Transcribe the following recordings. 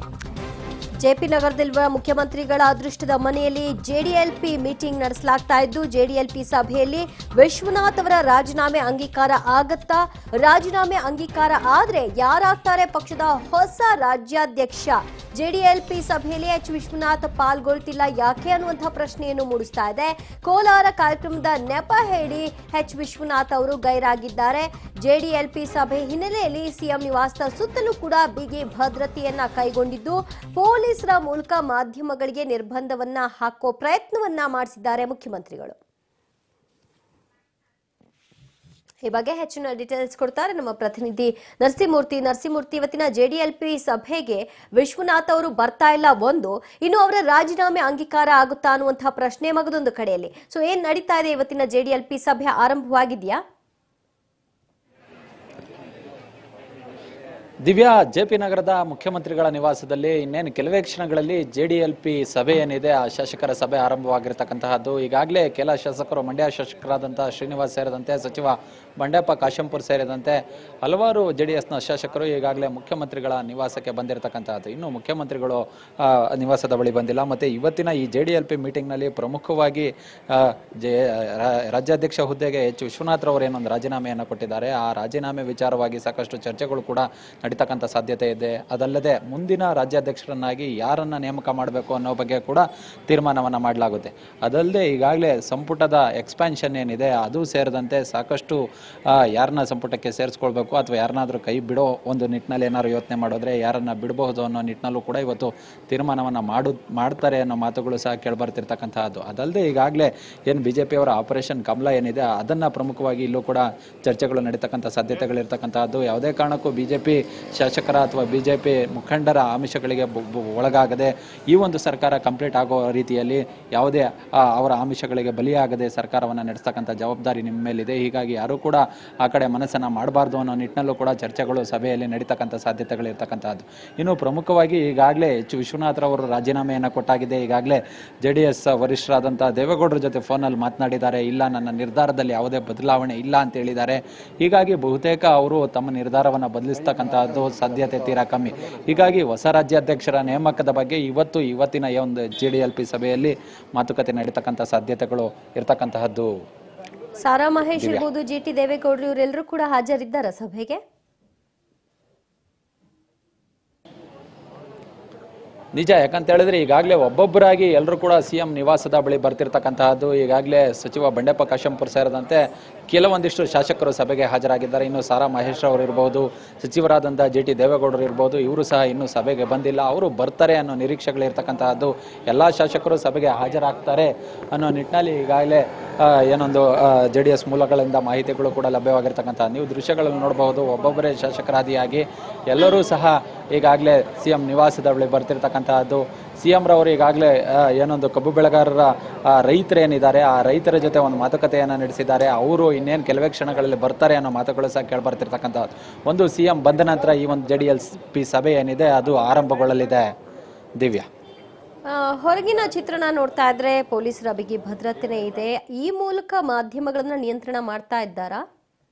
JP ನಗರದಲ್ಲಿರುವ ಮುಖ್ಯಮಂತ್ರಿಗಳ ಅದೃಷ್ಟದ ಮನೆಯಲ್ಲಿ ಜೆಡಿಎಲ್ಪಿ ಮೀಟಿಂಗ್ ನಡೆಸಲಾಗ್ತಾ ಇದ್ದು ಜೆಡಿಎಲ್ಪಿ ಸಭೆಯಲ್ಲಿ ವಿಶ್ವನಾಥ್ ಅವರ ರಾಜೀನಾಮೆ ಅಂಗೀಕಾರ ಆಗತ್ತಾ ರಾಜೀನಾಮೆ ಅಂಗೀಕಾರ ಆದ್ರೆ ಯಾರಾಗ್ತಾರೆ ಪಕ್ಷದ ಹೊಸ ರಾಜ್ಯಾಧ್ಯಕ್ಷ ಜೆಡಿಎಲ್ಪಿ ಸಭೆಯಲ್ಲಿ ಎಚ್ ವಿಶ್ವನಾಥ್ ಪಾಲ್ಗೊಳ್ತಿಲ್ಲ ಯಾಕೆ ಅನ್ನುವಂತಹ ಪ್ರಶ್ನೆಯನ್ನು ಮೂಡಿಸ್ತಾ ಇದೆ ಕೋಲಾರ ಕಾರ್ಯಕ್ರಮದ ನೆಪ ಹೇಳಿ ಎಚ್ ವಿಶ್ವನಾಥ್ ಅವರು ಗೈರಾಗಿದ್ದಾರೆ ಜೆಡಿಎಲ್ಪಿ ಸಭೆ ಹಿನ್ನೆಲೆಯಲ್ಲಿ ಸಿಎಂ ನಿವಾಸದ ಸುತ್ತಲೂ ಕೂಡ ಬಿಗಿ ಭದ್ರತೆಯನ್ನ ಕೈಗೊಂಡಿದ್ದು ಪೊಲೀಸರ ಮೂಲಕ ಮಾಧ್ಯಮಗಳಿಗೆ ನಿರ್ಬಂಧವನ್ನ ಹಾಕೋ ಪ್ರಯತ್ನವನ್ನ ಮಾಡಿಸಿದ್ದಾರೆ ಮುಖ್ಯಮಂತ್ರಿಗಳು ಈ ಬಗ್ಗೆ ಹೆಚ್ಚಿನ ಡೀಟೇಲ್ಸ್ ಕೊಡ್ತಾರೆ ನಮ್ಮ ಪ್ರತಿನಿಧಿ ನರಸಿಂಹಮೂರ್ತಿ ನರಸಿಂಹಮೂರ್ತಿ ಇವತ್ತಿನ ಜೆಡಿಎಲ್ಪಿ ಸಭೆಗೆ ವಿಶ್ವನಾಥ್ ಅವರು ಬರ್ತಾ ಇಲ್ಲ ಒಂದು ಇನ್ನು ಅವರ ರಾಜೀನಾಮೆ ಅಂಗೀಕಾರ ಆಗುತ್ತಾ ಅನ್ನುವಂತಹ ಪ್ರಶ್ನೆ ಮಗದೊಂದು ಕಡೆಯಲ್ಲಿ ಸೊ ಏನ್ ನಡೀತಾ ಇದೆ ಇವತ್ತಿನ ಜೆಡಿಎಲ್ಪಿ ಸಭೆ ಆರಂಭವಾಗಿದೆಯಾ ದಿವ್ಯಾ ಜೆ ಪಿ ನಗರದ ಮುಖ್ಯಮಂತ್ರಿಗಳ ನಿವಾಸದಲ್ಲಿ ಇನ್ನೇನು ಕೆಲವೇ ಕ್ಷಣಗಳಲ್ಲಿ ಜೆ ಡಿ ಎಲ್ ಪಿ ಸಭೆ ಏನಿದೆ ಆ ಶಾಸಕರ ಸಭೆ ಆರಂಭವಾಗಿರ್ತಕ್ಕಂತಹದ್ದು ಈಗಾಗಲೇ ಕೆಲ ಶಾಸಕರು ಮಂಡ್ಯ ಶಾಸಕರಾದಂತಹ ಶ್ರೀನಿವಾಸ್ ಸೇರಿದಂತೆ ಸಚಿವ ಬಂಡೆಪ್ಪ ಕಾಶಂಪುರ್ ಸೇರಿದಂತೆ ಹಲವಾರು ಜೆ ಡಿ ಎಸ್ನ ಶಾಸಕರು ಈಗಾಗಲೇ ಮುಖ್ಯಮಂತ್ರಿಗಳ ನಿವಾಸಕ್ಕೆ ಬಂದಿರತಕ್ಕಂತಹದ್ದು ಇನ್ನು ಮುಖ್ಯಮಂತ್ರಿಗಳು ಆ, ನಿವಾಸದ ಬಳಿ ಬಂದಿಲ್ಲ ಮತ್ತೆ ಇವತ್ತಿನ ಈ ಜೆ ಡಿ ಎಲ್ ಪಿ ಮೀಟಿಂಗ್ನಲ್ಲಿ ಪ್ರಮುಖವಾಗಿ ಆ, ಜೆ ರಾ- ರಾಜ್ಯಾಧ್ಯಕ್ಷ ಹುದ್ದೆಗೆ ಎಚ್ ವಿಶ್ವನಾಥ್ ರವರು ಏನೊಂದು ರಾಜೀನಾಮೆಯನ್ನು ಕೊಟ್ಟಿದ್ದಾರೆ ಆ ರಾಜೀನಾಮೆ ವಿಚಾರವಾಗಿ ಸಾಕಷ್ಟು ಚರ್ಚೆಗಳು ಕೂಡ ನಡೀತಕ್ಕಂಥ ಸಾಧ್ಯತೆ ಇದೆ ಅದಲ್ಲದೆ ಮುಂದಿನ ರಾಜ್ಯಾಧ್ಯಕ್ಷರನ್ನಾಗಿ ಯಾರನ್ನ ನೇಮಕ ಮಾಡಬೇಕು ಅನ್ನೋ ಬಗ್ಗೆ ಕೂಡ ತೀರ್ಮಾನವನ್ನು ಮಾಡಲಾಗುತ್ತೆ ಅದಲ್ಲದೆ ಈಗಾಗಲೇ ಸಂಪುಟದ ಎಕ್ಸ್ಪ್ಯಾನ್ಷನ್ ಏನಿದೆ ಅದು ಸೇರಿದಂತೆ ಸಾಕಷ್ಟು ಆ, ಯಾರನ್ನ ಸಂಪುಟಕ್ಕೆ ಸೇರಿಸ್ಕೊಳ್ಬೇಕು ಅಥವಾ ಯಾರನ್ನಾದ್ರೂ ಕೈ ಬಿಡೋ ಒಂದು ನಿಟ್ಟಿನಲ್ಲಿ ಏನಾದ್ರು ಯೋಚನೆ ಮಾಡಿದ್ರೆ ಯಾರನ್ನ ಬಿಡಬಹುದು ಅನ್ನೋ ನಿಟ್ಟಿನಲ್ಲೂ ಕೂಡ ಇವತ್ತು ತೀರ್ಮಾನವನ್ನು ಮಾಡು ಮಾಡ್ತಾರೆ ಅನ್ನೋ ಮಾತುಗಳು ಸಹ ಕೇಳ್ಬರ್ತಿರ್ತಕ್ಕಂತಹದ್ದು ಅದಲ್ಲದೆ ಈಗಾಗಲೇ ಏನು ಬಿ ಜೆ ಪಿಯವರ ಆಪರೇಷನ್ ಕಮಲ ಏನಿದೆ ಅದನ್ನು ಪ್ರಮುಖವಾಗಿ ಇಲ್ಲೂ ಕೂಡ ಚರ್ಚೆಗಳು ನಡೀತಕ್ಕಂಥ ಸಾಧ್ಯತೆಗಳಿರ್ತಕ್ಕಂತಹದ್ದು ಯಾವುದೇ ಕಾರಣಕ್ಕೂ ಬಿ ಜೆ ಪಿ ಶಾಸಕರ ಅಥವಾ ಬಿ ಜೆ ಪಿ ಮುಖಂಡರ ಆಮಿಷಗಳಿಗೆ ಬೊ- ಬೊ- ಒಳಗಾಗದೆ ಈ ಒಂದು ಸರ್ಕಾರ ಕಂಪ್ಲೀಟ್ ಆಗೋ ರೀತಿಯಲ್ಲಿ ಯಾವುದೇ ಆ, ಅವರ ಆಮಿಷಗಳಿಗೆ ಬಲಿಯಾಗದೆ ಸರ್ಕಾರವನ್ನು ನಡೆಸ್ತಕ್ಕಂಥ ಜವಾಬ್ದಾರಿ ನಿಮ್ಮ ಮೇಲಿದೆ ಹೀಗಾಗಿ ಯಾರೂ ಕೂಡ ಆ ಕಡೆ ಮನಸ್ಸನ್ನು ಮಾಡಬಾರ್ದು ಅನ್ನೋ ನಿಟ್ಟಿನಲ್ಲೂ ಕೂಡ ಚರ್ಚೆಗಳು ಸಭೆಯಲ್ಲಿ ನಡೀತಕ್ಕಂಥ ಸಾಧ್ಯತೆಗಳಿರ್ತಕ್ಕಂಥದ್ದು ಇನ್ನು ಪ್ರಮುಖವಾಗಿ ಈಗಾಗಲೇ ಎಚ್ ವಿಶ್ವನಾಥ್ರವರು ರಾಜೀನಾಮೆಯನ್ನು ಕೊಟ್ಟಾಗಿದೆ ಈಗಾಗಲೇ ಜೆ ಡಿ ಎಸ್ ವರಿಷ್ಠರಾದಂಥ ದೇವೇಗೌಡರ ಜೊತೆ ಫೋನಲ್ಲಿ ಮಾತನಾಡಿದ್ದಾರೆ ಇಲ್ಲ ನನ್ನ ನಿರ್ಧಾರದಲ್ಲಿ ಯಾವುದೇ ಬದಲಾವಣೆ ಇಲ್ಲ ಅಂತ ಹೇಳಿದ್ದಾರೆ ಹೀಗಾಗಿ ಬಹುತೇಕ ಅವರು ತಮ್ಮ ನಿರ್ಧಾರವನ್ನು ಬದಲಿಸ್ತಕ್ಕಂಥದ್ದು ಸಾಧ್ಯತೆ ತೀರಾ ಕಮ್ಮಿ ಹೀಗಾಗಿ ಹೊಸ ರಾಜ್ಯಾಧ್ಯಕ್ಷರ ನೇಮಕದ ಬಗ್ಗೆ ಇವತ್ತು ಇವತ್ತಿನ ಈ ಒಂದು ಜೆ ಡಿ ಎಲ್ ಪಿ ಸಭೆಯಲ್ಲಿ ಮಾತುಕತೆ ನಡೀತಕ್ಕಂಥ ಸಾಧ್ಯತೆಗಳು ಇರ್ತಕ್ಕಂತಹದ್ದು ಸಾರಾ ಮಹೇಶ್ ಇರ್ಬೋದು ಜಿ ಟಿ ದೇವೇಗೌಡರು ಇವರೆಲ್ಲರೂ ಕೂಡ ಹಾಜರಿದ್ದಾರ ಸಭೆಗೆ ನಿಜ ಯಾಕಂತ ಹೇಳಿದ್ರೆ ಈಗಾಗಲೇ ಒಬ್ಬೊಬ್ಬರಾಗಿ ಎಲ್ಲರೂ ಕೂಡ ಸಿ ಎಂ ನಿವಾಸದ ಬಳಿ ಬರ್ತಿರ್ತಕ್ಕಂತಹದ್ದು ಈಗಾಗಲೇ ಸಚಿವ ಬಂಡೆಪ್ಪ ಕಾಶಂಪುರ್ ಸೇರಿದಂತೆ ಕೆಲವೊಂದಿಷ್ಟು ಶಾಸಕರು ಸಭೆಗೆ ಹಾಜರಾಗಿದ್ದಾರೆ ಇನ್ನು ಸಾರಾ ಮಹೇಶ್ ಅವರು ಇರ್ಬೋದು ಸಚಿವರಾದಂಥ ಜೆ ಟಿ ದೇವೇಗೌಡರು ಇರ್ಬೋದು ಇವರು ಸಹ ಇನ್ನೂ ಸಭೆಗೆ ಬಂದಿಲ್ಲ ಅವರು ಬರ್ತಾರೆ ಅನ್ನೋ ನಿರೀಕ್ಷೆಗಳಿರ್ತಕ್ಕಂತಹದ್ದು ಎಲ್ಲ ಶಾಸಕರು ಸಭೆಗೆ ಹಾಜರಾಗ್ತಾರೆ ಅನ್ನೋ ನಿಟ್ಟಿನಲ್ಲಿ ಈಗಾಗಲೇ ಆ, ಏನೊಂದು ಜೆ ಡಿ ಎಸ್ ಮೂಲಗಳಿಂದ ಮಾಹಿತಿಗಳು ಕೂಡ ಲಭ್ಯವಾಗಿರ್ತಕ್ಕಂಥ ನೀವು ದೃಶ್ಯಗಳನ್ನು ನೋಡಬಹುದು ಒಬ್ಬೊಬ್ಬರೇ ಶಾಸಕರಾದಿಯಾಗಿ ಎಲ್ಲರೂ ಸಹ ಈಗಾಗಲೇ ಸಿ ಎಂ ನಿವಾಸದ ಬಳಿ ಬರ್ತಿರ್ತಕ್ಕಂತಹದ್ದು ಸಿ ಎಂ ರವರು ಈಗಾಗಲೇ ಆ, ಏನೊಂದು ಕಬ್ಬು ಬೆಳೆಗಾರರ ಆ, ರೈತರೇನಿದ್ದಾರೆ ಆ ರೈತರ ಜೊತೆ ಒಂದು ಮಾತುಕತೆಯನ್ನು ನಡೆಸಿದ್ದಾರೆ ಅವರು ಇನ್ನೇನು ಕೆಲವೇ ಕ್ಷಣಗಳಲ್ಲಿ ಬರ್ತಾರೆ ಅನ್ನೋ ಮಾತುಗಳು ಸಹ ಕೇಳ್ಬರ್ತಿರ್ತಕ್ಕಂಥದ್ದು ಒಂದು ಸಿ ಎಂ ಬಂದ ನಂತರ ಈ ಒಂದು ಜೆ ಡಿ ಎಲ್ ಪಿ ಸಭೆ ಏನಿದೆ ಅದು ಆರಂಭಗೊಳ್ಳಲಿದೆ ದಿವ್ಯಾ ಆ, ಹೊರಗಿನ ಚಿತ್ರಣ ನೋಡ್ತಾ ಇದ್ರೆ ಪೊಲೀಸರ ಬಿಗಿ ಭದ್ರತೆನೇ ಇದೆ ಈ ಮೂಲಕ ಮಾಧ್ಯಮಗಳನ್ನ ನಿಯಂತ್ರಣ ಮಾಡ್ತಾ ಇದ್ದಾರಾ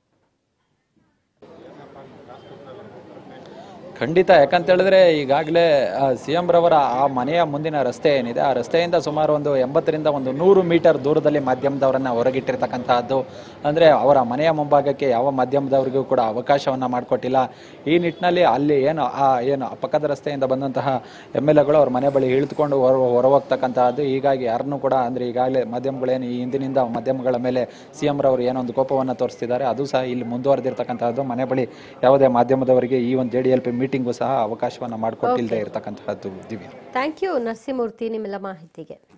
ಖಂಡಿತ ಯಾಕಂತ ಹೇಳಿದ್ರೆ ಈಗಾಗಲೇ ಸಿ ಎಂ ರವರ ಆ ಮನೆಯ ಮುಂದಿನ ರಸ್ತೆ ಏನಿದೆ ಆ ರಸ್ತೆಯಿಂದ ಸುಮಾರು ಒಂದು ಎಂಬತ್ತರಿಂದ ಒಂದು ನೂರು ಮೀಟರ್ ದೂರದಲ್ಲಿ ಮಾಧ್ಯಮದವರನ್ನ ಹೊರಗಿಟ್ಟಿರ್ತಕ್ಕಂತಹದ್ದು ಅಂದ್ರೆ ಅವರ ಮನೆಯ ಮುಂಭಾಗಕ್ಕೆ ಯಾವ ಮಾಧ್ಯಮದವರಿಗೂ ಕೂಡ ಅವಕಾಶವನ್ನ ಮಾಡಿಕೊಟ್ಟಿಲ್ಲ ಈ ನಿಟ್ಟಿನಲ್ಲಿ ಅಲ್ಲಿ ಏನು ಆ ಏನು ಆ ಪಕ್ಕದ ರಸ್ತೆಯಿಂದ ಬಂದಂತಹ ಎಮ್ ಎಲ್ ಎಗಳು ಅವ್ರ ಮನೆ ಬಳಿ ಇಳಿದುಕೊಂಡು ಹೊರ ಹೊರ ಹೋಗ್ತಕ್ಕಂತಹದ್ದು ಹೀಗಾಗಿ ಯಾರನ್ನೂ ಕೂಡ ಅಂದ್ರೆ ಈಗಾಗಲೇ ಮಾಧ್ಯಮಗಳೇನು ಈ ಹಿಂದಿನಿಂದ ಮಾಧ್ಯಮಗಳ ಮೇಲೆ ಸಿ ಎಂ ರವರು ಏನೊಂದು ಕೋಪವನ್ನು ತೋರಿಸ್ತಿದ್ದಾರೆ ಅದು ಸಹ ಇಲ್ಲಿ ಮುಂದುವರೆದಿರ್ತಕ್ಕಂತಹದ್ದು ಮನೆ ಬಳಿ ಯಾವುದೇ ಮಾಧ್ಯಮದವರಿಗೆ ಈ ಒಂದು J D L P meeting ಸಹ ಅವಕಾಶವನ್ನು ಮಾಡಿಕೊಟ್ಟಿಲ್ಲದೆ ಇರತಕ್ಕಂತಹದ್ದು ದಿವ್ಯ ಥ್ಯಾಂಕ್ ಯು ನರಸಿಂಹಮೂರ್ತಿ ನಿಮ್ಮೆಲ್ಲ ಮಾಹಿತಿಗೆ